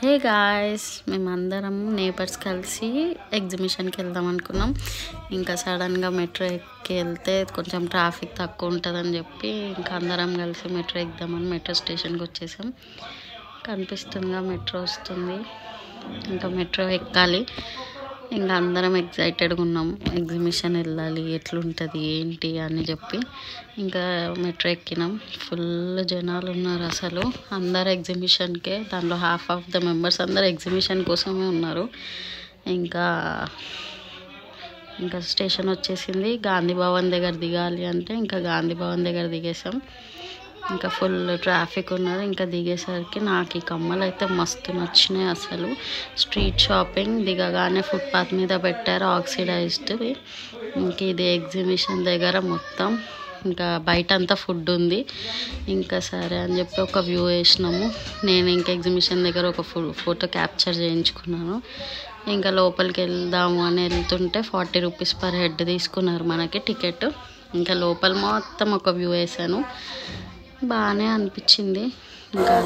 Hey guys మేమందరం neighbours కలిసి ఎగ్జిబిషన్కి వెళ్దాం అనుకున్నాం ఇంకా సడన్గా మెట్రో ఎక్కి వెళ్తే కొంచెం ట్రాఫిక్ తక్కువ ఉంటుందని చెప్పి ఇంకా అందరం కలిసి మెట్రో ఎక్కుదామని మెట్రో స్టేషన్కి వచ్చేసాం కనిపిస్తుందిగా మెట్రో వస్తుంది ఇంకా మెట్రో ఎక్కాలి ఇంకా అందరం ఎగ్జైటెడ్గా ఉన్నాం ఎగ్జిబిషన్ వెళ్ళాలి ఎట్లుంటుంది ఏంటి అని చెప్పి ఇంకా మెట్రో ఎక్కినాం ఫుల్ జనాలు ఉన్నారు అసలు అందరు ఎగ్జిబిషన్కే దాంట్లో హాఫ్ ఆఫ్ ద మెంబర్స్ అందరు ఎగ్జిబిషన్ కోసమే ఉన్నారు ఇంకా ఇంకా స్టేషన్ వచ్చేసింది గాంధీ భవన్ దగ్గర దిగాలి అంటే ఇంకా గాంధీ భవన్ దగ్గర దిగేసాం ఇంకా ఫుల్ ట్రాఫిక్ ఉన్నది ఇంకా దిగేసరికి నాకు ఈ కమ్మలు అయితే మస్తు నచ్చినాయి అసలు స్ట్రీట్ షాపింగ్ దిగగానే ఫుట్పాత్ మీద పెట్టారు ఆక్సిడైజ్డ్వి ఇంక ఇది ఎగ్జిబిషన్ దగ్గర మొత్తం ఇంకా బయట అంతా ఫుడ్ ఉంది ఇంకా సరే అని చెప్పి ఒక వ్యూ వేసినాము నేను ఇంకా ఎగ్జిబిషన్ దగ్గర ఒక ఫో ఫోటో క్యాప్చర్ చేయించుకున్నాను ఇంకా లోపలికి వెళ్దాము అని వెళ్తుంటే ఫార్టీ రూపీస్ పర్ హెడ్ తీసుకున్నారు మనకి టికెట్ ఇంకా లోపల మొత్తం ఒక వ్యూ వేసాను బాగానే అనిపించింది ఇంకా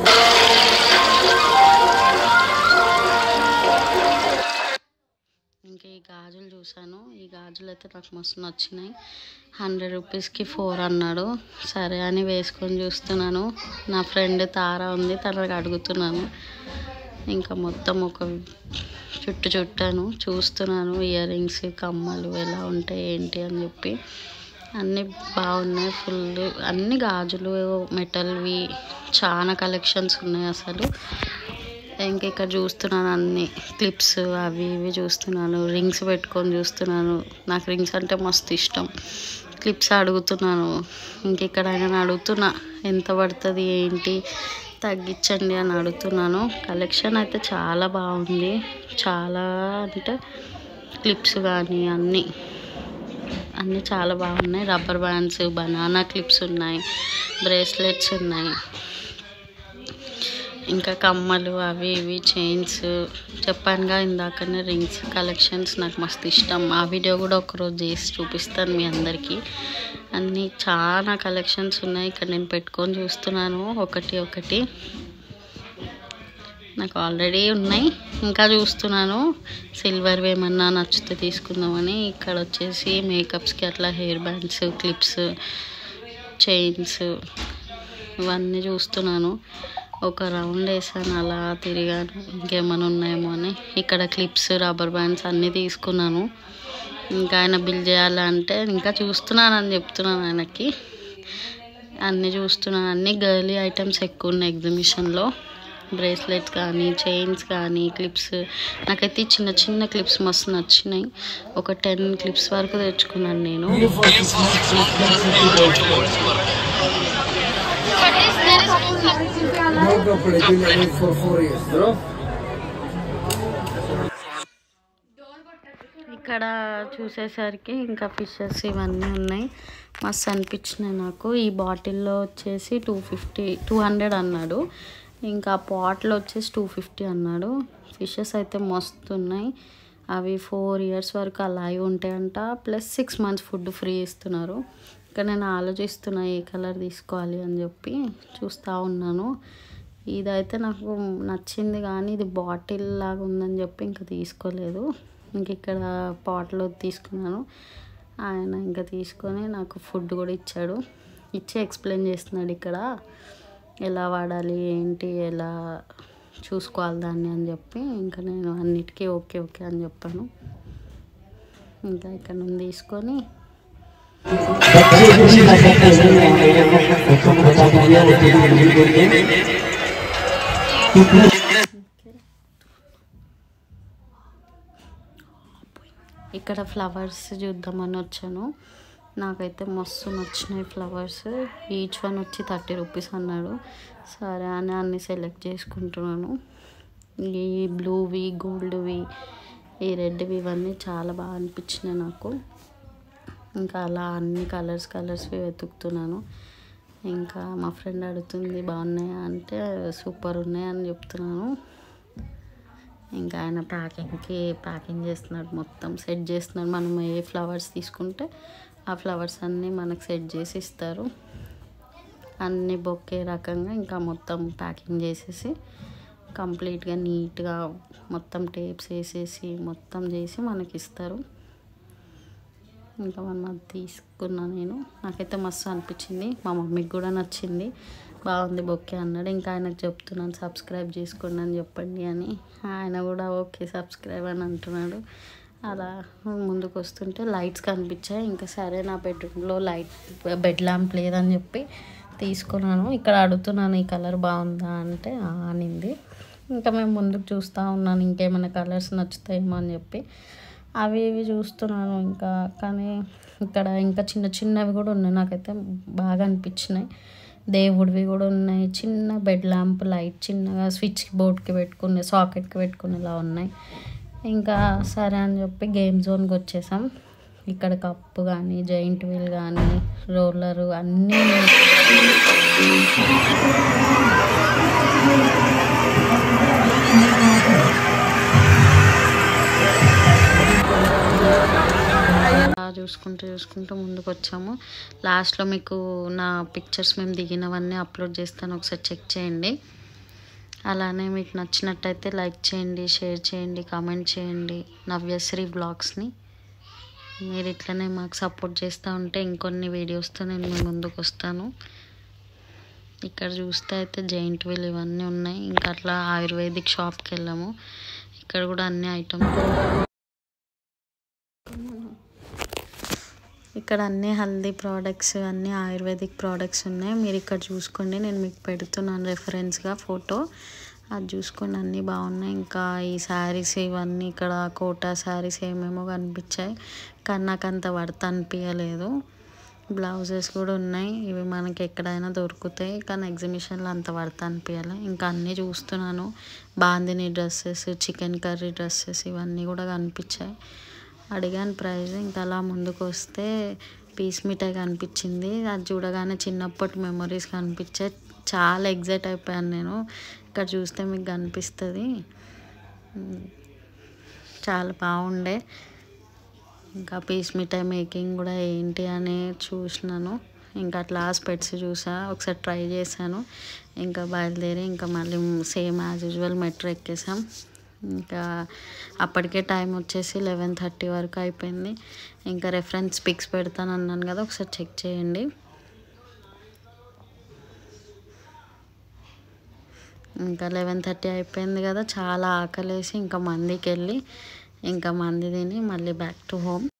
ఇంకా ఈ గాజులు చూసాను ఈ గాజులు అయితే నాకు మస్తు నచ్చినాయి హండ్రెడ్ రూపీస్కి ఫోర్ అన్నాడు సరే అని వేసుకొని చూస్తున్నాను నా ఫ్రెండ్ తార ఉంది తనకు అడుగుతున్నాను ఇంకా మొత్తం ఒక చుట్టు చుట్టాను చూస్తున్నాను ఇయర్ రింగ్స్ కమ్మలు ఎలా ఉంటాయి ఏంటి అని చెప్పి అన్నీ బాగున్నాయి ఫుల్ అన్ని గాజులు మెటల్వి చాలా కలెక్షన్స్ ఉన్నాయి అసలు ఇంక ఇక్కడ చూస్తున్నాను అన్ని క్లిప్స్ అవి ఇవి చూస్తున్నాను రింగ్స్ పెట్టుకొని చూస్తున్నాను నాకు రింగ్స్ అంటే మస్తు ఇష్టం క్లిప్స్ అడుగుతున్నాను ఇంక ఇక్కడ ఆయన అడుగుతున్నా ఎంత పడుతుంది ఏంటి తగ్గించండి అని అడుగుతున్నాను కలెక్షన్ అయితే చాలా బాగుంది చాలా అంటే క్లిప్స్ కానీ అన్నీ అన్నీ చాలా బాగున్నాయి రబ్బర్ బ్యాండ్స్ బనానా క్లిప్స్ ఉన్నాయి బ్రేస్లెట్స్ ఉన్నాయి ఇంకా కమ్మలు అవి ఇవి చైన్స్ చెప్పానుగా ఇందాకనే రింగ్స్ కలెక్షన్స్ నాకు మస్తు ఇష్టం ఆ వీడియో కూడా ఒకరోజు చేసి చూపిస్తాను మీ అందరికీ అన్నీ చాలా కలెక్షన్స్ ఉన్నాయి ఇక్కడ నేను పెట్టుకొని చూస్తున్నాను ఒకటి ఒకటి నాకు ఆల్రెడీ ఉన్నాయి ఇంకా చూస్తున్నాను సిల్వర్వి ఏమన్నా నచ్చితే తీసుకుందామని ఇక్కడ వచ్చేసి మేకప్స్కి అట్లా హెయిర్ బ్యాండ్స్ క్లిప్స్ చైన్స్ ఇవన్నీ చూస్తున్నాను ఒక రౌండ్ వేసాను అలా తిరిగాను ఇంకేమైనా ఉన్నాయేమో అని ఇక్కడ క్లిప్స్ రబ్బర్ బ్యాండ్స్ అన్నీ తీసుకున్నాను ఇంకా ఆయన బిల్ చేయాలంటే ఇంకా చూస్తున్నాను అని చెప్తున్నాను ఆయనకి అన్నీ చూస్తున్నాను అన్నీ గర్లీ ఐటమ్స్ ఎక్కువ ఉన్నాయి ఎగ్జిబిషన్లో బ్రేస్లెట్స్ కానీ చైన్స్ కానీ క్లిప్స్ నాకైతే ఈ చిన్న చిన్న క్లిప్స్ మస్తు నచ్చినాయి ఒక టెన్ క్లిప్స్ వరకు తెచ్చుకున్నాను నేను No, no, but I did it for four years. Bro? ఇక్కడ చూసేసరికి ఇంకా ఫిషెస్ ఇవన్నీ ఉన్నాయి మస్తు అనిపించినాయి నాకు ఈ బాటిల్లో వచ్చేసి టూ ఫిఫ్టీ టూ హండ్రెడ్ అన్నాడు ఇంకా పాట్లో వచ్చేసి టూ ఫిఫ్టీ అన్నాడు ఫిషెస్ అయితే మస్తు ఉన్నాయి అవి ఫోర్ ఇయర్స్ వరకు అలాగే ఉంటాయంట plus six months food free ఇస్తున్నారు ఇక్కడ నేను ఆలోచిస్తున్నా ఏ కలర్ తీసుకోవాలి అని చెప్పి చూస్తూ ఉన్నాను ఇదైతే నాకు నచ్చింది కానీ ఇది బాటిల్ లాగా ఉందని చెప్పి ఇంకా తీసుకోలేదు ఇంక ఇక్కడ పాట్లో తీసుకున్నాను ఆయన ఇంకా తీసుకొని నాకు ఫుడ్ కూడా ఇచ్చాడు ఇచ్చి ఎక్స్ప్లెయిన్ చేస్తున్నాడు ఇక్కడ ఎలా వాడాలి ఏంటి ఎలా చూసుకోవాలి దాన్ని అని చెప్పి ఇంకా నేను అన్నిటికీ ఓకే ఓకే అని చెప్పాను ఇంకా ఇక్కడ నుండి తీసుకొని ఇక్కడ ఫ్లవర్స్ చూద్దామని వచ్చాను నాకైతే మస్తు నచ్చినాయి ఫ్లవర్స్ ఈచ్ వన్ వచ్చి థర్టీ రూపీస్ అన్నాడు సరే అని అన్ని సెలెక్ట్ చేసుకుంటున్నాను ఈ బ్లూవి గోల్డ్వి ఈ రెడ్వి ఇవన్నీ చాలా బాగా అనిపించినాయి నాకు ఇంకా అలా అన్ని కలర్స్ కలర్స్వి వెతుకుతున్నాను ఇంకా మా ఫ్రెండ్ అడుగుతుంది బాగున్నాయా అంటే సూపర్ ఉన్నాయి అని చెప్తున్నాను ఇంకా ఆయన ప్యాకింగ్కి ప్యాకింగ్ చేస్తున్నాడు మొత్తం సెట్ చేస్తున్నాడు మనం ఏ ఫ్లవర్స్ తీసుకుంటే ఆ ఫ్లవర్స్ అన్నీ మనకు సెట్ చేసి ఇస్తారు అన్ని బొకే రకంగా ఇంకా మొత్తం ప్యాకింగ్ చేసేసి కంప్లీట్గా నీట్గా మొత్తం టేప్స్ వేసేసి మొత్తం చేసి మనకి ఇస్తారు ఇంకా మనం అది తీసుకున్నా నేను నాకైతే మస్తు అనిపించింది మా మమ్మీకి కూడా నచ్చింది బాగుంది బొక్కే అన్నాడు ఇంకా ఆయనకు చెప్తున్నాను సబ్స్క్రైబ్ చేసుకోండి అని చెప్పండి అని ఆయన కూడా ఓకే సబ్స్క్రైబ్ అని అంటున్నాడు అలా ముందుకు వస్తుంటే లైట్స్ కనిపించాయి ఇంకా సరే నా బెడ్రూమ్లో లైట్ బెడ్ ల్యాంప్ లేదని చెప్పి తీసుకున్నాను ఇక్కడ అడుగుతున్నాను ఈ కలర్ బాగుందా అంటే "ఆ" అనింది ఇంకా మేము ముందుకు చూస్తూ ఉన్నాను ఇంకేమైనా కలర్స్ నచ్చుతాయేమో అని చెప్పి అవి ఇవి చూస్తున్నాను ఇంకా కానీ ఇక్కడ ఇంకా చిన్న చిన్నవి కూడా ఉన్నాయి నాకైతే బాగా అనిపించినాయి దేవుడివి కూడా ఉన్నాయి చిన్న బెడ్ ల్యాంప్ లైట్ చిన్నగా స్విచ్ బోర్డ్కి పెట్టుకునే సాకెట్కి పెట్టుకునేలా ఉన్నాయి ఇంకా సరే అని చెప్పి గేమ్ జోన్కి వచ్చేసాం ఇక్కడ కప్పు కానీ జైంట్ వీల్ కానీ రోలరు అన్నీ అలా చూసుకుంటూ చూసుకుంటూ ముందుకు వచ్చాము లాస్ట్లో మీకు నా పిక్చర్స్ మేము దిగినవన్నీ అప్లోడ్ చేస్తాను ఒకసారి చెక్ చేయండి అలానే మీకు నచ్చినట్టయితే లైక్ చేయండి షేర్ చేయండి కామెంట్ చేయండి నవ్యశ్రీ బ్లాగ్స్ని మీరు ఇట్లనే మాకు సపోర్ట్ చేస్తూ ఉంటే ఇంకొన్ని వీడియోస్తో నేను మీ ముందుకు వస్తాను ఇక్కడ చూస్తే అయితే జైంట్ వీల్ ఇవన్నీ ఉన్నాయి ఇంకా అట్లా ఆయుర్వేదిక్ షాప్కి వెళ్ళాము ఇక్కడ కూడా అన్ని ఐటమ్స్ ఇక్కడ అన్ని హల్దీ ప్రోడక్ట్స్ అన్ని ఆయుర్వేదిక్ ప్రోడక్ట్స్ ఉన్నాయి మీరు ఇక్కడ చూసుకోండి నేను మీకు పెడుతున్నాను రెఫరెన్స్గా ఫోటో అది చూసుకోండి అన్నీ బాగున్నాయి ఇంకా ఈ శారీస్ ఇవన్నీ ఇక్కడ కోటా శారీస్ ఏమేమో కనిపించాయి కానీ నాకు అంత వర్త్ అనిపించలేదు బ్లౌజెస్ కూడా ఉన్నాయి ఇవి మనకి ఎక్కడైనా దొరుకుతాయి కానీ ఎగ్జిబిషన్లో అంత వర్త్ అనిపించాలి ఇంకా అన్నీ చూస్తున్నాను bandhani dresses chikankari dresses ఇవన్నీ కూడా కనిపించాయి అడిగాను ప్రైస్ ఇంకా అలా ముందుకు వస్తే పీస్ మిఠాయి కనిపించింది అది చూడగానే చిన్నప్పటి మెమరీస్ కనిపించాయి చాలా ఎగ్జైట్ అయిపోయాను నేను ఇక్కడ చూస్తే మీకు కనిపిస్తుంది ఉమ్, చాలా బాగుండే ఇంకా పీస్ మిఠాయి మేకింగ్ కూడా ఏంటి అని చూసినాను ఇంకా అట్లా స్పెట్స్ చూసా ఒకసారి ట్రై చేశాను ఇంకా బయలుదేరి ఇంకా మళ్ళీ సేమ్ యాజ్ యూజువల్ మెట్రో ఎక్కేసాం ఇంకా అప్పటికే టైం వచ్చేసి లెవెన్ థర్టీ వరకు అయిపోయింది ఇంకా రెఫరెన్స్ పిక్స్ పెడతాను అన్నాను కదా ఒకసారి చెక్ చేయండి ఇంకా లెవెన్ థర్టీ అయిపోయింది కదా చాలా ఆకలేసి ఇంకా మందికి వెళ్ళి ఇంకా మంది తిని మళ్ళీ బ్యాక్ టు హోమ్